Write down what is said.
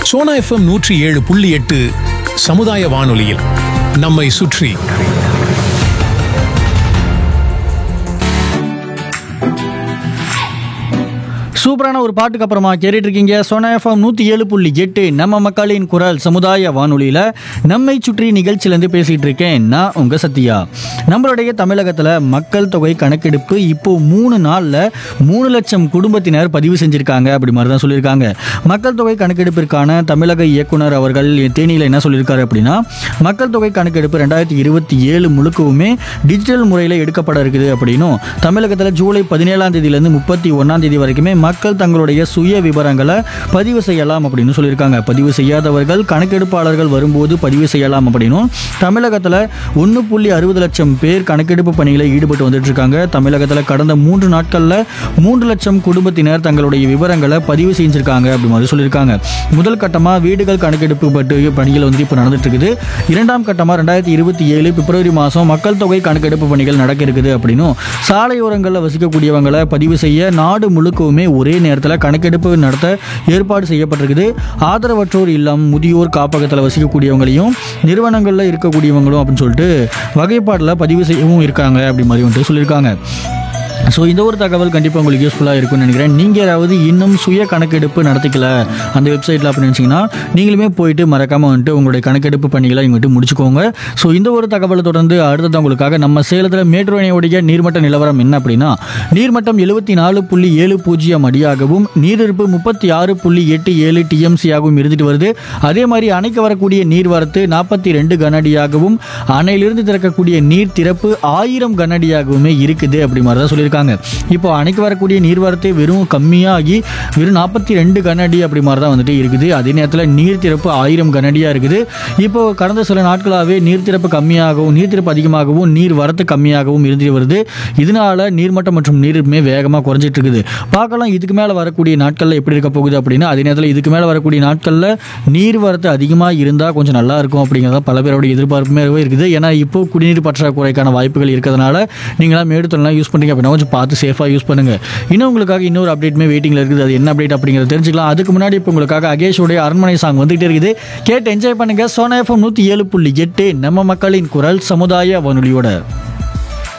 Sona FM நூற்றி ஏழு புள்ளி எட்டு சமுதாய வானொலியில் நம்மை சுற்றி சூப்பரான ஒரு பாட்டுக்கு அப்புறமா கேட்டுட்டு இருக்கீங்க சோனா எஃப்எம் நூற்றி ஏழு புள்ளி எட்டு நம்ம மக்களின் குரல் சமுதாய வானொலியில் நம்மை சுற்றி நிகழ்ச்சியிலேருந்து பேசிகிட்டு இருக்கேன் நான் உங்கள் சத்யா நம்மளுடைய தமிழகத்தில் மக்கள் தொகை கணக்கெடுப்பு இப்போ மூணு நாளில் மூணு லட்சம் குடும்பத்தினர் பதிவு செஞ்சுருக்காங்க அப்படி மாதிரி தான் சொல்லியிருக்காங்க மக்கள் தொகை கணக்கெடுப்பிற்கான தமிழக இயக்குனர் அவர்கள் தேனியில் என்ன சொல்லியிருக்காரு அப்படின்னா மக்கள் தொகை கணக்கெடுப்பு ரெண்டாயிரத்தி இருபத்தி ஏழு முழுக்கவுமே டிஜிட்டல் முறையில் எடுக்கப்பட இருக்குது அப்படின்னும் தமிழகத்தில் ஜூலை பதினேழாம் தேதியிலேருந்து முப்பத்தி ஒன்றாம் தேதி வரைக்குமே மக்கள் தங்களுடைய சுய விவரங்களை பதிவு செய்யலாம் அப்படின்னு சொல்லியிருக்காங்க பதிவு செய்யாதவர்கள் கணக்கெடுப்பாளர்கள் வரும்போது பதிவு செய்யலாம் அப்படின்னும் தமிழகத்தில் ஒன்று புள்ளி அறுபது லட்சம் பேர் கணக்கெடுப்பு பணிகளை ஈடுபட்டு வந்துட்டு இருக்காங்க தமிழகத்தில் கடந்த மூன்று நாட்களில் மூன்று லட்சம் குடும்பத்தினர் தங்களுடைய விவரங்களை பதிவு செஞ்சிருக்காங்க அப்படி மாதிரி சொல்லியிருக்காங்க முதல் கட்டமாக வீடுகள் கணக்கெடுப்பு பட்டு பணிகள் வந்து இப்போ நடந்துட்டு இருக்குது இரண்டாம் கட்டமாக ரெண்டாயிரத்தி இருபத்தி ஏழு பிப்ரவரி மாதம் மக்கள் தொகை கணக்கெடுப்பு பணிகள் நடக்க இருக்குது அப்படின்னும் சாலையோரங்களில் வசிக்கக்கூடியவங்களை பதிவு செய்ய நாடு முழுக்கவுமே ஒரே நேரத்தில் கணக்கெடுப்பு நடத்த ஏற்பாடு செய்யப்பட்டிருக்குது ஆதரவற்றோர் இல்லம் முதியோர் காப்பகத்தில் வசிக்கக்கூடியவங்களையும் நிறுவனங்களில் இருக்கக்கூடியவங்களும் அப்படின்னு சொல்லிட்டு வகைப்பாட்டில் பதிவு செய்யவும் இருக்காங்க அப்படி மாதிரி வந்துட்டு சொல்லியிருக்காங்க ஸோ இந்த ஒரு தகவல் கண்டிப்பாக உங்களுக்கு யூஸ்ஃபுல்லாக இருக்கும்னு நினைக்கிறேன் நீங்கள் யாராவது இன்னும் சுய கணக்கெடுப்பு நடத்திக்கல அந்த வெப்சைட்டில் அப்படின்னு நினச்சிங்கன்னா நீங்களுமே போயிட்டு மறக்காமல் வந்துட்டு உங்களுடைய கணக்கெடுப்பு பணிகளை இங்கிட்டு முடிச்சுக்கோங்க ஸோ இந்த ஒரு தகவலை தொடர்ந்து அடுத்தது உங்களுக்காக நம்ம சேலத்தில் மேட்டூர் அணையுடைய நீர்மட்ட நிலவரம் என்ன அப்படின்னா நீர்மட்டம் எழுபத்தி நாலு புள்ளி ஏழு பூஜ்ஜியம் அடியாகவும் நீரிருப்பு முப்பத்தி ஆறு புள்ளி எட்டு ஏழு டிஎம்சியாகவும் இருந்துட்டு வருது அதே மாதிரி அணைக்கு வரக்கூடிய நீர்வரத்து நாற்பத்தி ரெண்டு கனஅடியாகவும் அணையிலிருந்து திறக்கக்கூடிய நீர் திறப்பு ஆயிரம் கனஅடியாகவுமே இருக்குது அப்படி மாதிரி தான் சொல்லியிருக்காங்க இப்போ அணைக்கு வரக்கூடிய நீர்வரத்து வெறும் கம்மியாகி வெறும் நாற்பத்தி ரெண்டு கனஅடி அப்படி மாதிரி தான் வந்துட்டு இருக்குது அதே நேரத்தில் நீர் திறப்பு ஆயிரம் கனஅடியாக இருக்குது இப்போ கடந்த சில நாட்களாகவே நீர் திறப்பு கம்மியாகவும் நீர் திறப்பு அதிகமாகவும் நீர் வரத்து கம்மியாகவும் இருந்துட்டு வருது இதனால நீர்மட்டம் மற்றும் நீருமே வேகமாக குறைஞ்சிட்டு இருக்குது பார்க்கலாம் இதுக்கு மேலே வரக்கூடிய நாட்களில் எப்படி இருக்க போகுது அப்படின்னா அதே நேரத்தில் இதுக்கு மேலே வரக்கூடிய நாட்களில் நீர் வரத்து அதிகமாக இருந்தால் கொஞ்சம் நல்லா இருக்கும் அப்படிங்கிறத பல பேரோட எதிர்பார்ப்புமே இருக்குது ஏன்னா இப்போ குடிநீர் பற்றாக்குறைக்கான வாய்ப்புகள் இருக்கிறதுனால நீங்களாம் மேடுத்தலாம் யூஸ் பண்ணுறீங்க அப்படின்னா கொஞ்சம் பார்த்து சேஃபாக யூஸ் பண்ணுங்கள் இன்னும் உங்களுக்காக இன்னொரு அப்டேட்டுமே வெயிட்டிங்கில் இருக்குது அது என்ன அப்டேட் அப்படிங்கிறத தெரிஞ்சுக்கலாம் அதுக்கு முன்னாடி இப்போ உங்களுக்காக அகேஷோடைய அரண்மனை சாங் வந்துகிட்டே இருக்குது கேட்டு என்ஜாய் பண்ணுங்கள் சோனா எஃப்எம் நூற்றி ஏழு புள்ளி எட்டு நம்ம மக்களின் குரல் சமுதாய வானொலியோட